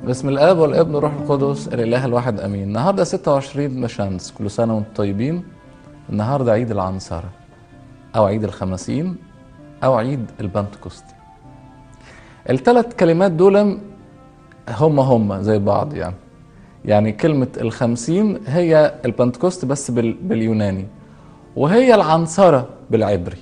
باسم الاب والابن والروح القدس الاله الواحد امين النهارده 26 مشانس كل سنه وانتم طيبين النهارده عيد العنصره او عيد الخمسين او عيد البنتكوستي الثلاث كلمات دول هم هم زي بعض يعني يعني كلمة الخمسين هي البنتكوست بس بال- باليوناني وهي العنصرة بالعبري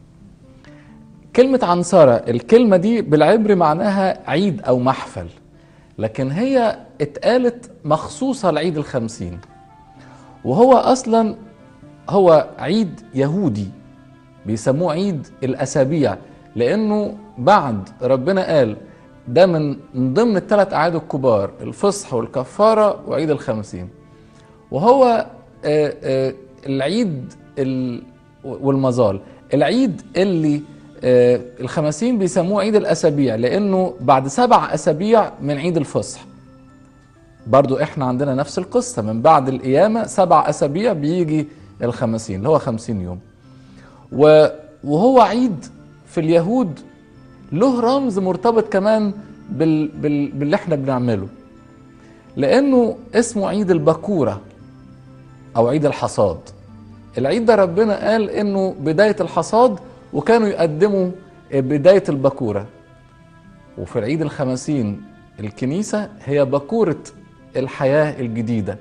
كلمة عنصرة الكلمة دي بالعبري معناها عيد أو محفل لكن هي اتقالت مخصوصة لعيد الخمسين وهو أصلا هو عيد يهودي بيسموه عيد الأسابيع لأنه بعد ربنا قال ده من من ضمن الثلاث أعياد الكبار الفصح والكفارة وعيد الخمسين وهو آه، آه، العيد ال- والمظال العيد اللي آه، الخمسين بيسموه عيد الأسابيع لأنه بعد سبع أسابيع من عيد الفصح برضو احنا عندنا نفس القصة من بعد القيامة سبع أسابيع بيجي الخمسين اللي هو خمسين يوم و- وهو عيد في اليهود له رمز مرتبط كمان بال بال باللي احنا بنعمله لانه اسمه عيد البكوره او عيد الحصاد العيد ده ربنا قال انه بدايه الحصاد وكانوا يقدموا بدايه البكوره وفي العيد الخمسين الكنيسه هي بكوره الحياه الجديده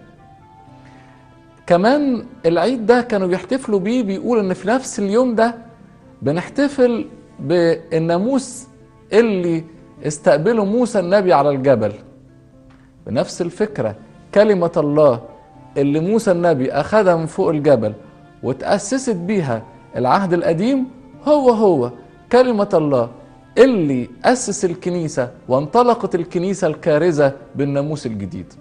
كمان العيد ده كانوا بيحتفلوا بيه بيقول ان في نفس اليوم ده بنحتفل بالناموس اللي استقبله موسى النبي على الجبل بنفس الفكرة كلمة الله اللي موسى النبي أخذها من فوق الجبل وتأسست بيها العهد القديم هو هو كلمة الله اللي أسس الكنيسة وانطلقت الكنيسة الكارزة بالناموس الجديد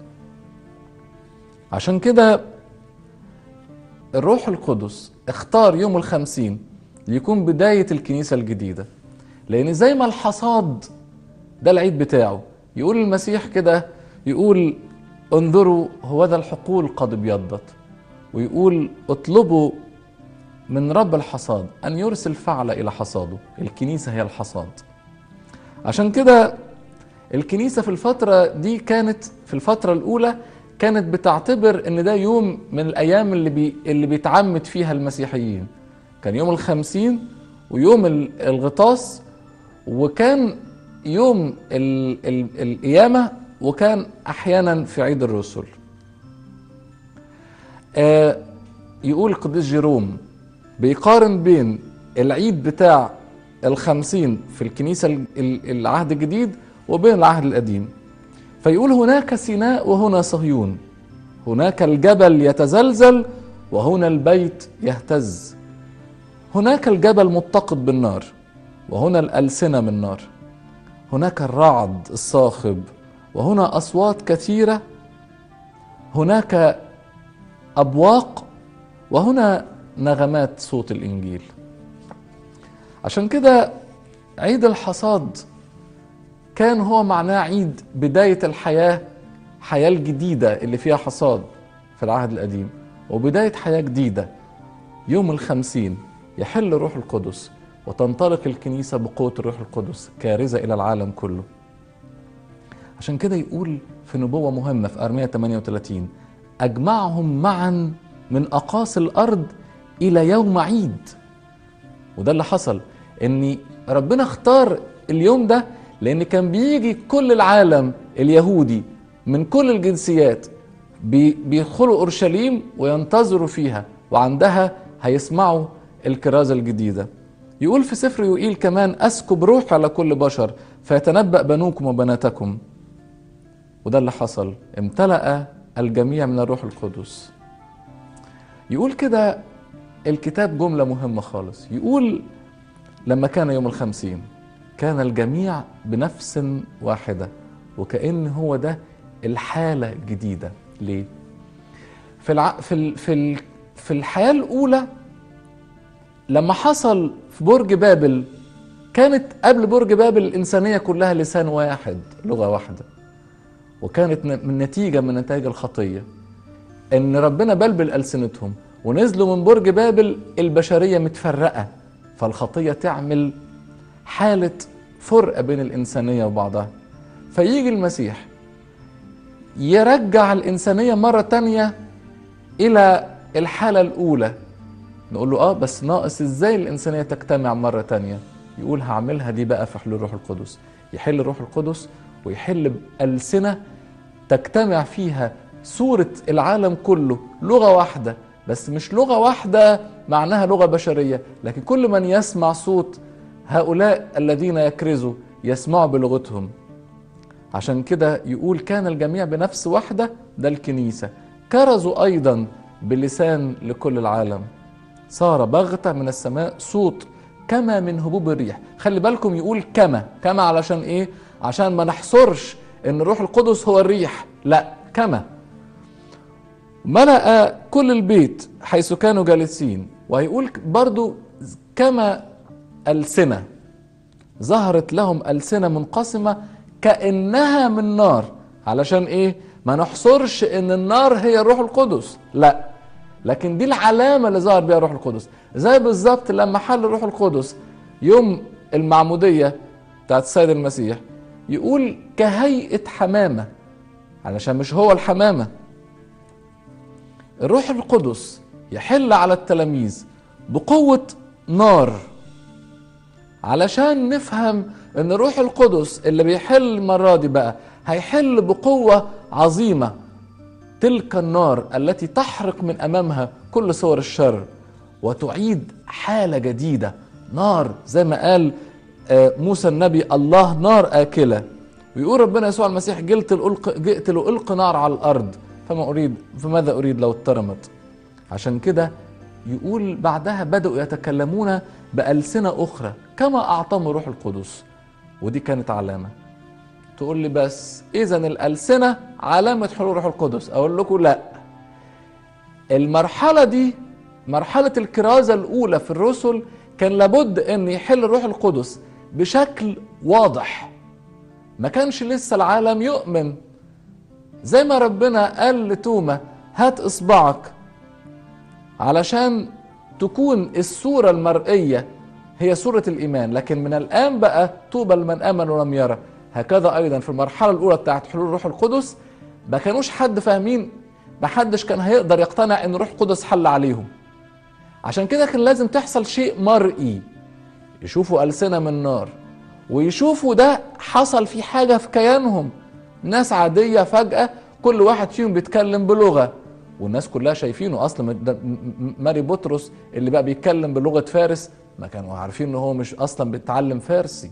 عشان كده الروح القدس اختار يوم الخمسين ليكون بداية الكنيسة الجديدة لأن زي ما الحصاد ده العيد بتاعه يقول المسيح كده يقول انظروا هو ذا الحقول قد ابيضت ويقول اطلبوا من رب الحصاد أن يرسل فعل إلى حصاده الكنيسة هي الحصاد عشان كده الكنيسة في الفترة دي كانت في الفترة الأولى كانت بتعتبر إن ده يوم من الأيام اللي بي اللي بيتعمد فيها المسيحيين كان يوم الخمسين ويوم ال- الغطاس وكان يوم ال ال القيامة وكان أحيانا في عيد الرسل آه يقول القديس جيروم بيقارن بين العيد بتاع الخمسين في الكنيسة ال- ال- العهد الجديد وبين العهد القديم فيقول هناك سيناء وهنا صهيون هناك الجبل يتزلزل وهنا البيت يهتز هناك الجبل متقد بالنار وهنا الألسنة من نار هناك الرعد الصاخب وهنا أصوات كثيرة هناك أبواق وهنا نغمات صوت الإنجيل عشان كده عيد الحصاد كان هو معناه عيد بداية الحياة حياة الجديدة اللي فيها حصاد في العهد القديم وبداية حياة جديدة يوم الخمسين يحل روح القدس وتنطلق الكنيسة بقوة الروح القدس كارزة إلى العالم كله عشان كده يقول في نبوة مهمة في أرمية 38 أجمعهم معا من أقاصي الأرض إلى يوم عيد وده اللي حصل ان ربنا اختار اليوم ده لان كان بيجي كل العالم اليهودي من كل الجنسيات بي- بيدخلوا اورشليم وينتظروا فيها وعندها هيسمعوا الكرازه الجديده يقول في سفر يوئيل كمان اسكب روح على كل بشر فيتنبأ بنوكم وبناتكم وده اللي حصل امتلأ الجميع من الروح القدس يقول كده الكتاب جملة مهمة خالص يقول لما كان يوم الخمسين كان الجميع بنفس واحدة وكأن هو ده الحالة الجديدة ليه؟ في الع... في ال... في ال... في الحياة الأولى لما حصل في برج بابل كانت قبل برج بابل الإنسانية كلها لسان واحد لغة واحدة وكانت ن- من نتيجة من نتائج الخطية ان ربنا بلبل ألسنتهم ونزلوا من برج بابل البشرية متفرقة فالخطية تعمل حالة فرقة بين الإنسانية وبعضها فيجي المسيح يرجع الإنسانية مرة تانية إلى الحالة الأولى نقول له اه بس ناقص ازاي الإنسانية تجتمع مرة تانية يقول هعملها دي بقى في حلول الروح القدس يحل الروح القدس ويحل بألسنة تجتمع فيها صورة العالم كله لغة واحدة بس مش لغة واحدة معناها لغة بشرية لكن كل من يسمع صوت هؤلاء الذين يكرزوا يسمعوا بلغتهم عشان كده يقول كان الجميع بنفس واحدة ده الكنيسة كرزوا أيضا بلسان لكل العالم صار بغتة من السماء صوت كما من هبوب الريح خلي بالكم يقول كما كما علشان ايه عشان ما نحصرش ان الروح القدس هو الريح لا كما ملأ كل البيت حيث كانوا جالسين وهيقول برضو كما ألسنة ظهرت لهم ألسنة منقسمة كأنها من نار علشان ايه ما نحصرش ان النار هي الروح القدس لا لكن دي العلامة اللي ظهر بيها الروح القدس زي بالظبط لما حل الروح القدس يوم المعمودية بتاعت السيد المسيح يقول كهيئة حمامة علشان مش هو الحمامة الروح القدس يحل على التلاميذ بقوة نار علشان نفهم ان الروح القدس اللي بيحل المرة دي بقى هيحل بقوة عظيمة تلك النار التي تحرق من امامها كل صور الشر وتعيد حالة جديدة نار زي ما قال موسى النبي الله نار آكلة ويقول ربنا يسوع المسيح جئت لألق جئت لألقي نار على الأرض فما أريد فماذا أريد لو اترمت عشان كده يقول بعدها بدأوا يتكلمون بألسنة أخرى كما أعطاهم الروح القدس ودي كانت علامة تقول لي بس إذا الألسنة علامة حلول الروح القدس أقول لكم لا المرحلة دي مرحلة الكرازة الأولى في الرسل كان لابد أن يحل الروح القدس بشكل واضح ما كانش لسه العالم يؤمن زي ما ربنا قال لتوما هات إصبعك علشان تكون الصورة المرئية هي صورة الإيمان لكن من الآن بقى طوبى لمن آمن ولم يرى هكذا أيضا في المرحلة الأولى بتاعت حلول الروح القدس ما كانوش حد فاهمين ما حدش كان هيقدر يقتنع ان الروح القدس حل عليهم عشان كده كان لازم تحصل شيء مرئي يشوفوا ألسنة من نار ويشوفوا ده حصل في حاجة في كيانهم ناس عادية فجأة كل واحد فيهم بيتكلم بلغة والناس كلها شايفينه اصلا ماري بطرس اللي بقى بيتكلم بلغه فارس ما كانوا عارفين ان هو مش اصلا بيتعلم فارسي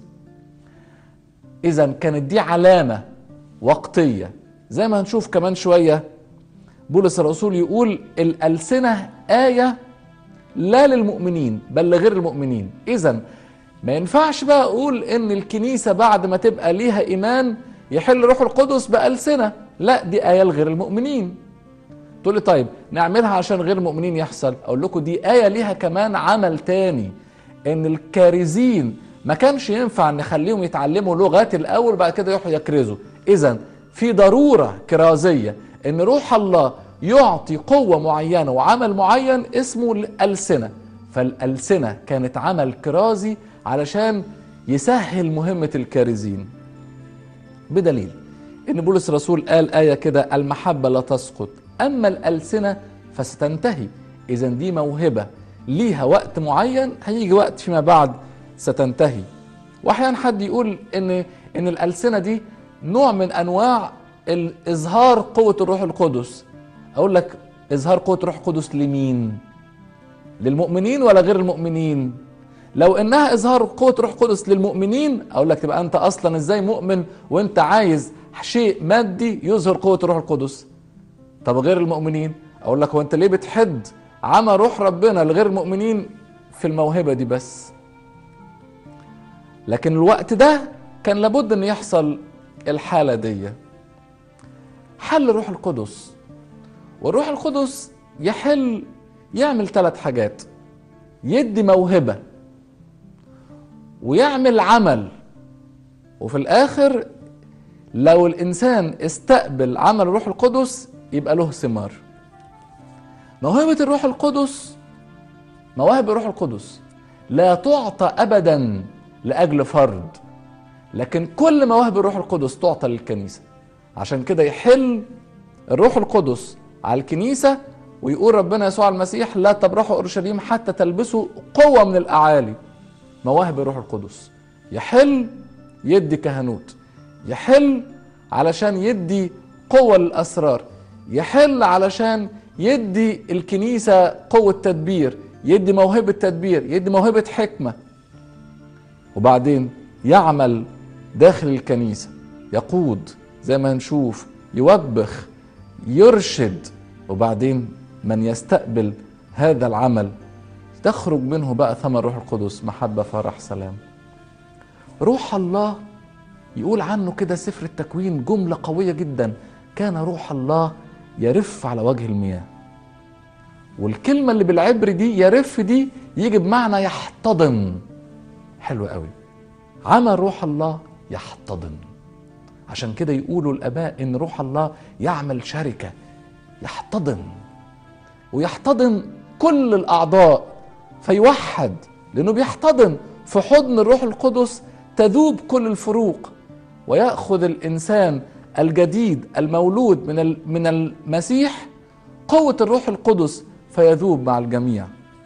اذا كانت دي علامه وقتيه زي ما هنشوف كمان شويه بولس الرسول يقول الالسنه ايه لا للمؤمنين بل لغير المؤمنين اذا ما ينفعش بقى اقول ان الكنيسه بعد ما تبقى ليها ايمان يحل روح القدس بالسنه لا دي ايه لغير المؤمنين تقول لي طيب نعملها عشان غير المؤمنين يحصل اقول لكم دي ايه ليها كمان عمل تاني ان الكارزين ما كانش ينفع نخليهم يتعلموا لغات الاول بعد كده يروحوا يكرزوا اذا في ضروره كرازيه ان روح الله يعطي قوه معينه وعمل معين اسمه الالسنه فالالسنه كانت عمل كرازي علشان يسهل مهمه الكارزين بدليل ان بولس الرسول قال ايه كده المحبه لا تسقط اما الالسنه فستنتهي اذا دي موهبه ليها وقت معين هيجي وقت فيما بعد ستنتهي واحيانا حد يقول ان ان الالسنه دي نوع من انواع اظهار قوه الروح القدس اقول لك اظهار قوه الروح القدس لمين للمؤمنين ولا غير المؤمنين لو انها اظهار قوه الروح القدس للمؤمنين اقول لك تبقى انت اصلا ازاي مؤمن وانت عايز شيء مادي يظهر قوه الروح القدس طب غير المؤمنين اقول لك هو انت ليه بتحد عمى روح ربنا لغير المؤمنين في الموهبه دي بس لكن الوقت ده كان لابد ان يحصل الحاله دي حل الروح القدس والروح القدس يحل يعمل ثلاث حاجات يدي موهبه ويعمل عمل وفي الاخر لو الانسان استقبل عمل الروح القدس يبقى له ثمار موهبة الروح القدس مواهب الروح القدس لا تعطى أبدا لأجل فرد لكن كل مواهب الروح القدس تعطى للكنيسة عشان كده يحل الروح القدس على الكنيسة ويقول ربنا يسوع المسيح لا تبرحوا اورشليم حتى تلبسوا قوة من الاعالي مواهب الروح القدس يحل يدي كهنوت يحل علشان يدي قوة للأسرار يحل علشان يدي الكنيسة قوة تدبير يدي موهبة تدبير يدي موهبة حكمة وبعدين يعمل داخل الكنيسة يقود زي ما نشوف يوبخ يرشد وبعدين من يستقبل هذا العمل تخرج منه بقى ثمر روح القدس محبة فرح سلام روح الله يقول عنه كده سفر التكوين جملة قوية جدا كان روح الله يرف على وجه المياه والكلمة اللي بالعبر دي يرف دي يجي بمعنى يحتضن حلو قوي عمل روح الله يحتضن عشان كده يقولوا الآباء إن روح الله يعمل شركة يحتضن ويحتضن كل الأعضاء فيوحد لأنه بيحتضن في حضن الروح القدس تذوب كل الفروق ويأخذ الإنسان الجديد المولود من من المسيح قوة الروح القدس فيذوب مع الجميع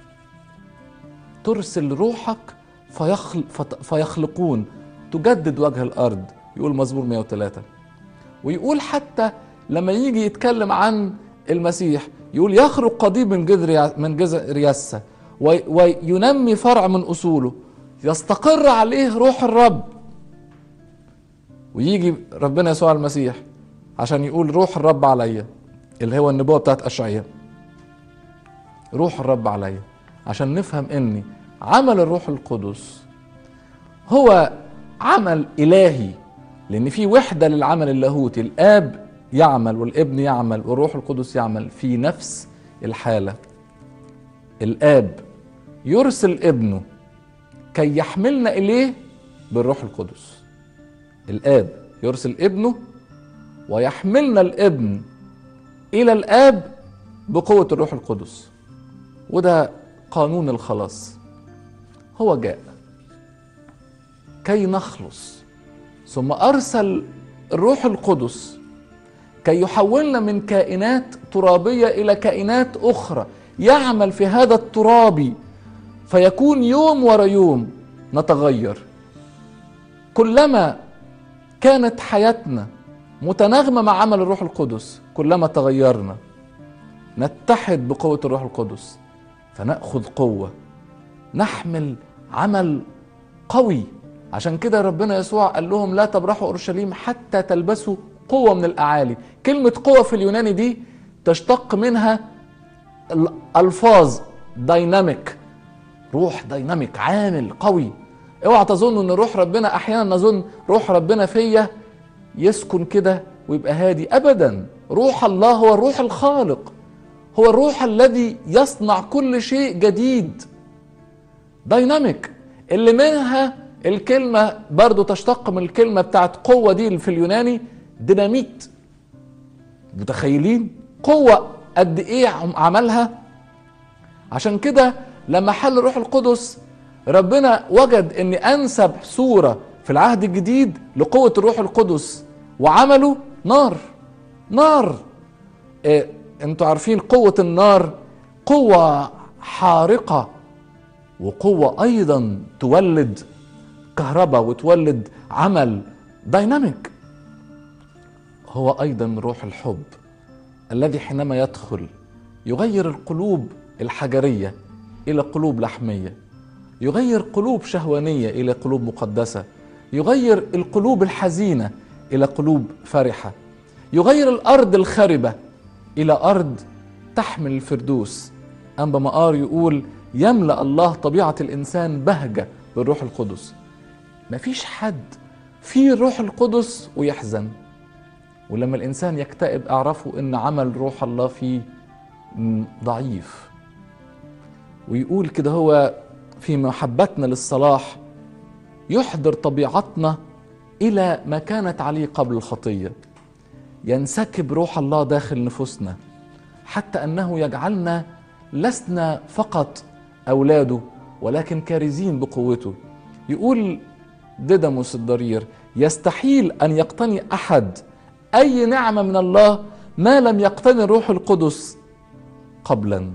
ترسل روحك فيخل فيخلقون تجدد وجه الأرض يقول مزمور 103 ويقول حتى لما يجي يتكلم عن المسيح يقول يخرج قضيب من جذر من جذر يسه وينمي فرع من اصوله يستقر عليه روح الرب ويجي ربنا يسوع المسيح عشان يقول روح الرب عليا اللي هو النبوة بتاعت أشعياء روح الرب عليا عشان نفهم ان عمل الروح القدس هو عمل إلهي لأن في وحدة للعمل اللاهوتي الآب يعمل والابن يعمل والروح القدس يعمل في نفس الحالة الآب يرسل ابنه كي يحملنا إليه بالروح القدس الآب يرسل ابنه ويحملنا الابن إلى الآب بقوة الروح القدس وده قانون الخلاص هو جاء كي نخلص ثم أرسل الروح القدس كي يحولنا من كائنات ترابية إلى كائنات أخرى يعمل في هذا الترابي فيكون يوم ورا يوم نتغير كلما كانت حياتنا متناغمة مع عمل الروح القدس كلما تغيرنا نتحد بقوة الروح القدس فنأخذ قوة نحمل عمل قوي عشان كده ربنا يسوع قال لهم لا تبرحوا اورشليم حتى تلبسوا قوة من الأعالي كلمة قوة في اليوناني دي تشتق منها الألفاظ دايناميك روح دايناميك عامل قوي اوعى تظنوا ان روح ربنا احيانا نظن روح ربنا فيا يسكن كده ويبقى هادي ابدا روح الله هو الروح الخالق هو الروح الذي يصنع كل شيء جديد دايناميك اللي منها الكلمة برضو تشتق من الكلمة بتاعت قوة دي في اليوناني ديناميت متخيلين قوة قد ايه عملها عشان كده لما حل الروح القدس ربنا وجد ان انسب صورة في العهد الجديد لقوة الروح القدس وعمله نار نار إيه انتوا عارفين قوة النار قوة حارقة وقوة ايضا تولد كهرباء وتولد عمل دايناميك هو ايضا روح الحب الذي حينما يدخل يغير القلوب الحجريه الى قلوب لحميه يغير قلوب شهوانيه الى قلوب مقدسه يغير القلوب الحزينه الى قلوب فرحه يغير الارض الخربه الى ارض تحمل الفردوس انبا مقار يقول يملا الله طبيعه الانسان بهجه بالروح القدس مفيش حد فيه الروح القدس ويحزن ولما الانسان يكتئب اعرفوا ان عمل روح الله فيه ضعيف ويقول كده هو في محبتنا للصلاح يحضر طبيعتنا الى ما كانت عليه قبل الخطيه ينسكب روح الله داخل نفوسنا حتى انه يجعلنا لسنا فقط اولاده ولكن كارزين بقوته يقول ديدموس الضرير يستحيل ان يقتني احد اي نعمه من الله ما لم يقتني الروح القدس قبلا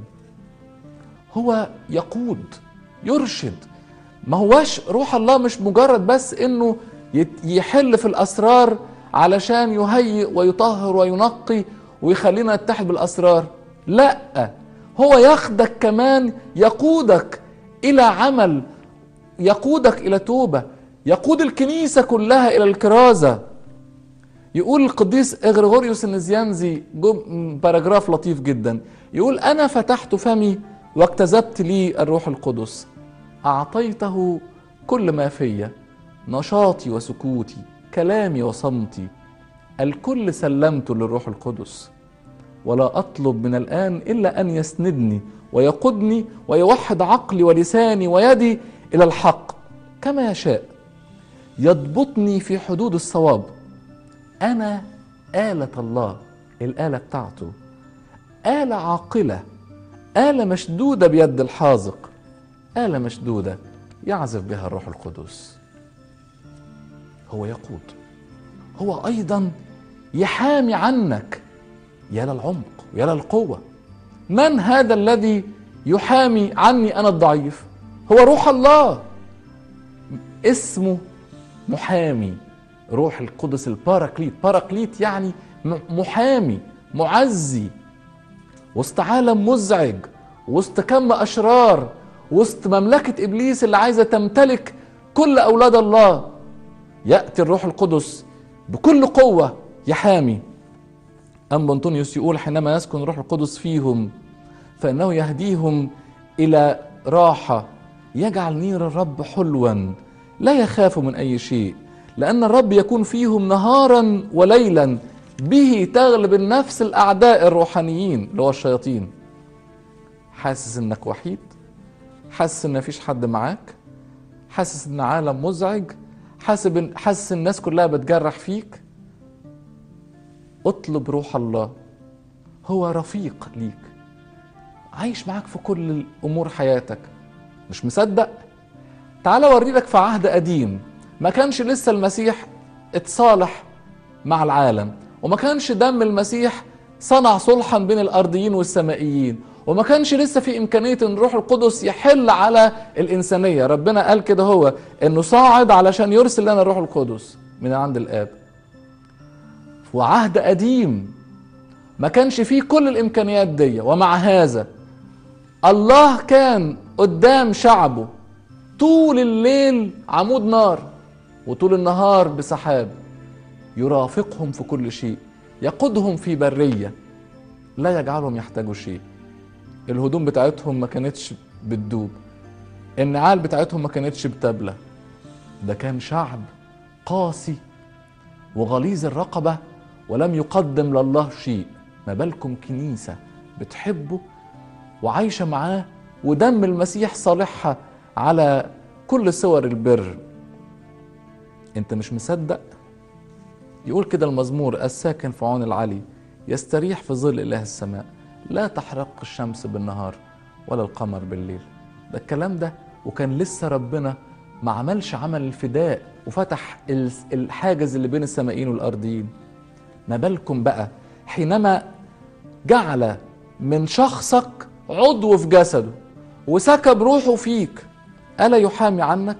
هو يقود يرشد ما هواش روح الله مش مجرد بس انه يت- يحل في الاسرار علشان يهيئ ويطهر وينقي ويخلينا نتحد بالاسرار لا هو ياخدك كمان يقودك الى عمل يقودك الى توبه يقود الكنيسه كلها الى الكرازه يقول القديس اغريغوريوس النزيانزي جم باراجراف لطيف جدا يقول انا فتحت فمي واكتسبت لي الروح القدس اعطيته كل ما في نشاطي وسكوتي كلامي وصمتي الكل سلمت للروح القدس ولا اطلب من الان الا ان يسندني ويقودني ويوحد عقلي ولساني ويدي الى الحق كما يشاء يضبطني في حدود الصواب أنا آلة الله الآلة بتاعته آلة عاقلة آلة مشدودة بيد الحاذق آلة مشدودة يعزف بها الروح القدس هو يقود هو أيضا يحامي عنك يا للعمق ويا للقوة من هذا الذي يحامي عني أنا الضعيف هو روح الله اسمه محامي روح القدس الباراكليت باراكليت يعني م- محامي معزي وسط عالم مزعج وسط كم اشرار وسط مملكه ابليس اللي عايزه تمتلك كل اولاد الله ياتي الروح القدس بكل قوه يحامي أم أنطونيوس يقول حينما يسكن الروح القدس فيهم فإنه يهديهم إلى راحة يجعل نير الرب حلوا لا يخاف من أي شيء لأن الرب يكون فيهم نهارا وليلا به تغلب النفس الأعداء الروحانيين اللي هو الشياطين حاسس إنك وحيد حاسس إن مفيش حد معاك حاسس إن عالم مزعج حاسس حاسس الناس كلها بتجرح فيك اطلب روح الله هو رفيق ليك عايش معاك في كل امور حياتك مش مصدق تعال اوري لك في عهد قديم ما كانش لسه المسيح اتصالح مع العالم وما كانش دم المسيح صنع صلحا بين الارضيين والسمائيين وما كانش لسه في امكانيه ان الروح القدس يحل على الانسانيه ربنا قال كده هو انه صاعد علشان يرسل لنا الروح القدس من عند الاب وعهد قديم ما كانش فيه كل الامكانيات دي ومع هذا الله كان قدام شعبه طول الليل عمود نار وطول النهار بسحاب يرافقهم في كل شيء يقودهم في بريه لا يجعلهم يحتاجوا شيء الهدوم بتاعتهم ما كانتش بتدوب النعال بتاعتهم ما كانتش بتبلى ده كان شعب قاسي وغليظ الرقبه ولم يقدم لله شيء ما بالكم كنيسه بتحبه وعايشه معاه ودم المسيح صالحها على كل صور البر انت مش مصدق يقول كده المزمور الساكن في عون العلي يستريح في ظل اله السماء لا تحرق الشمس بالنهار ولا القمر بالليل ده الكلام ده وكان لسه ربنا ما عملش عمل الفداء وفتح الحاجز اللي بين السمائيين والارضيين ما بالكم بقى حينما جعل من شخصك عضو في جسده وسكب روحه فيك ألا يحامي عنك؟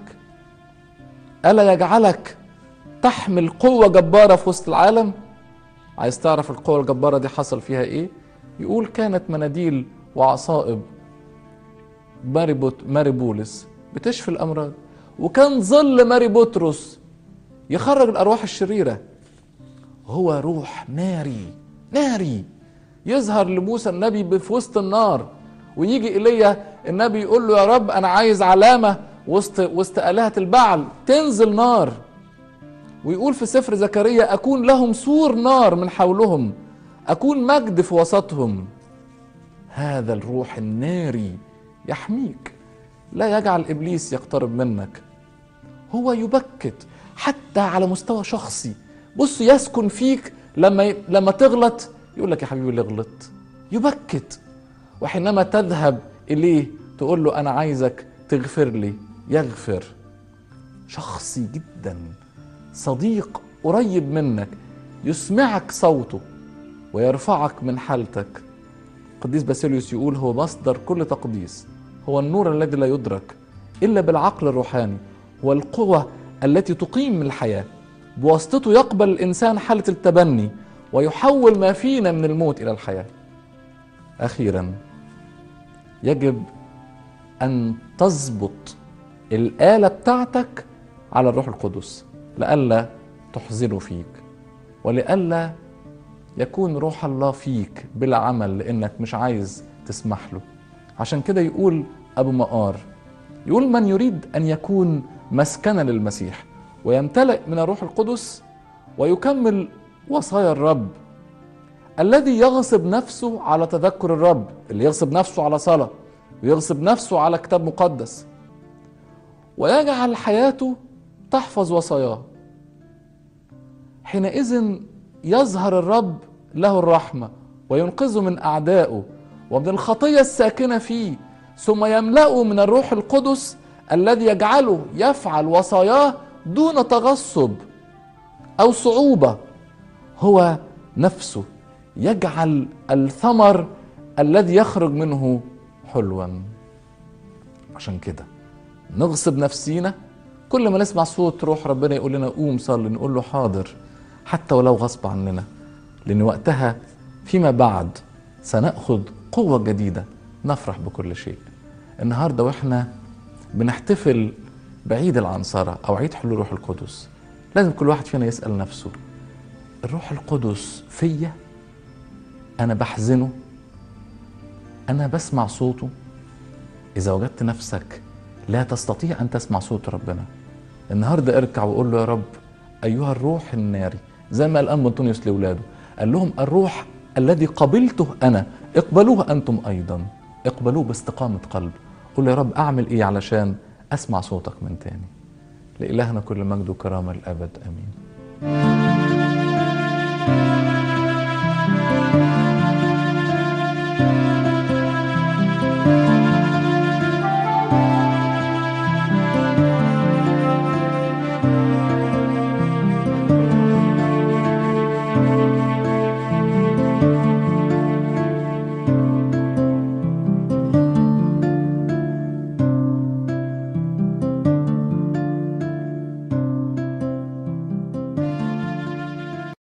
ألا يجعلك تحمل قوة جبارة في وسط العالم؟ عايز تعرف القوة الجبارة دي حصل فيها إيه؟ يقول كانت مناديل وعصائب ماري, بوت ماري بولس بتشفي الأمراض وكان ظل ماري بطرس يخرج الأرواح الشريرة هو روح ناري ناري يظهر لموسى النبي في وسط النار ويجي ايليا النبي يقول له يا رب انا عايز علامه وسط وسط الهه البعل تنزل نار ويقول في سفر زكريا اكون لهم سور نار من حولهم اكون مجد في وسطهم هذا الروح الناري يحميك لا يجعل ابليس يقترب منك هو يبكت حتى على مستوى شخصي بص يسكن فيك لما لما تغلط يقول لك يا حبيبي اللي غلطت يبكت وحينما تذهب اليه تقول له انا عايزك تغفر لي يغفر شخصي جدا صديق قريب منك يسمعك صوته ويرفعك من حالتك قديس باسيليوس يقول هو مصدر كل تقديس هو النور الذي لا يدرك الا بالعقل الروحاني هو القوه التي تقيم الحياه بواسطته يقبل الانسان حاله التبني ويحول ما فينا من الموت الى الحياه اخيرا يجب ان تظبط الاله بتاعتك على الروح القدس لئلا تحزنه فيك ولئلا يكون روح الله فيك بلا عمل لانك مش عايز تسمح له عشان كده يقول ابو مقار يقول من يريد ان يكون مسكنا للمسيح ويمتلئ من الروح القدس ويكمل وصايا الرب الذي يغصب نفسه على تذكر الرب اللي يغصب نفسه على صلاه ويغصب نفسه على كتاب مقدس ويجعل حياته تحفظ وصاياه حينئذ يظهر الرب له الرحمه وينقذه من اعدائه ومن الخطيه الساكنه فيه ثم يملأه من الروح القدس الذي يجعله يفعل وصاياه دون تغصب او صعوبه هو نفسه يجعل الثمر الذي يخرج منه حلوا عشان كده نغصب نفسينا كل ما نسمع صوت روح ربنا يقول لنا قوم صلي نقول له حاضر حتى ولو غصب عننا لان وقتها فيما بعد سناخذ قوه جديده نفرح بكل شيء النهارده واحنا بنحتفل بعيد العنصره او عيد حلول الروح القدس لازم كل واحد فينا يسال نفسه الروح القدس فيا انا بحزنه انا بسمع صوته اذا وجدت نفسك لا تستطيع ان تسمع صوت ربنا النهارده اركع وقول له يا رب ايها الروح الناري زي ما قال ام انطونيوس لاولاده قال لهم الروح الذي قبلته انا اقبلوه انتم ايضا اقبلوه باستقامه قلب قول له يا رب اعمل ايه علشان اسمع صوتك من تاني لالهنا كل مجد وكرامه الابد امين